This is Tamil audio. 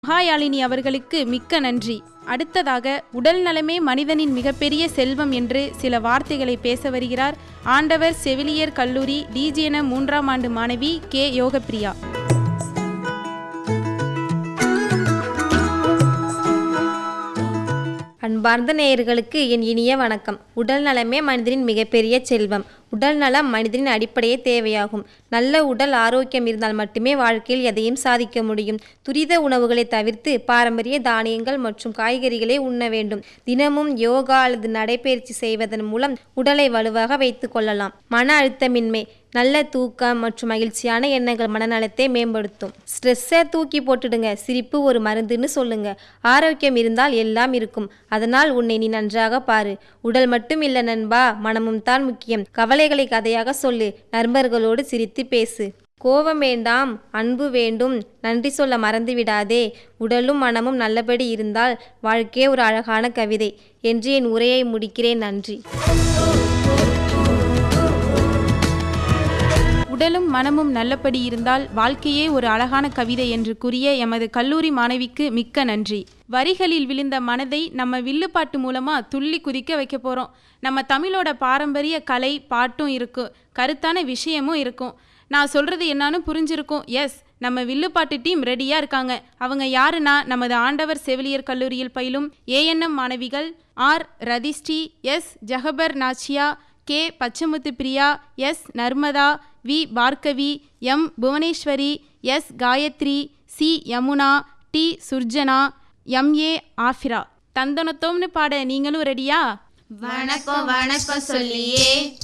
மகாயாழினி அவர்களுக்கு மிக்க நன்றி அடுத்ததாக உடல் நலமே மனிதனின் மிகப்பெரிய செல்வம் என்று சில வார்த்தைகளை பேச வருகிறார் ஆண்டவர் செவிலியர் கல்லூரி டிஜிஎன மூன்றாம் ஆண்டு மாணவி கே யோகப்பிரியா அன்பார்ந்த நேயர்களுக்கு என் இனிய வணக்கம் உடல் நலமே மனிதனின் மிகப்பெரிய செல்வம் உடல் நலம் மனிதனின் அடிப்படையே தேவையாகும் நல்ல உடல் ஆரோக்கியம் இருந்தால் மட்டுமே வாழ்க்கையில் எதையும் சாதிக்க முடியும் துரித உணவுகளை தவிர்த்து பாரம்பரிய தானியங்கள் மற்றும் காய்கறிகளை உண்ண வேண்டும் தினமும் யோகா அல்லது நடைபயிற்சி செய்வதன் மூலம் உடலை வலுவாக வைத்துக் கொள்ளலாம் மன அழுத்தமின்மை நல்ல தூக்கம் மற்றும் மகிழ்ச்சியான எண்ணங்கள் மனநலத்தை மேம்படுத்தும் ஸ்ட்ரெஸ்ஸை தூக்கி போட்டுடுங்க சிரிப்பு ஒரு மருந்துன்னு சொல்லுங்க ஆரோக்கியம் இருந்தால் எல்லாம் இருக்கும் அதனால் உன்னை நீ நன்றாக பாரு உடல் மட்டும் இல்ல நண்பா மனமும் தான் முக்கியம் கவலைகளை கதையாக சொல்லு நண்பர்களோடு சிரித்து பேசு கோபம் வேண்டாம் அன்பு வேண்டும் நன்றி சொல்ல மறந்து விடாதே உடலும் மனமும் நல்லபடி இருந்தால் வாழ்க்கையே ஒரு அழகான கவிதை என்று என் உரையை முடிக்கிறேன் நன்றி உடலும் மனமும் நல்லபடி இருந்தால் வாழ்க்கையே ஒரு அழகான கவிதை என்று கூறிய எமது கல்லூரி மாணவிக்கு மிக்க நன்றி வரிகளில் விழுந்த மனதை நம்ம வில்லுப்பாட்டு மூலமா துள்ளி குதிக்க வைக்க போறோம் நம்ம தமிழோட பாரம்பரிய கலை பாட்டும் இருக்கும் கருத்தான விஷயமும் இருக்கும் நான் சொல்றது என்னன்னு புரிஞ்சிருக்கும் எஸ் நம்ம வில்லுப்பாட்டு டீம் ரெடியா இருக்காங்க அவங்க யாருன்னா நமது ஆண்டவர் செவிலியர் கல்லூரியில் பயிலும் ஏஎன்எம் மாணவிகள் R Rathisri S Jahabar Nachiya K Pachamuthu Priya S Narmada V Bhargavi M Bhuvaneswari S Gayathri C Yamuna D Surjana M A Afira தந்தனத்தோம்னு பாட நீங்களும் ரெடியா வணக்கம் வணக்கம் சொல்லியே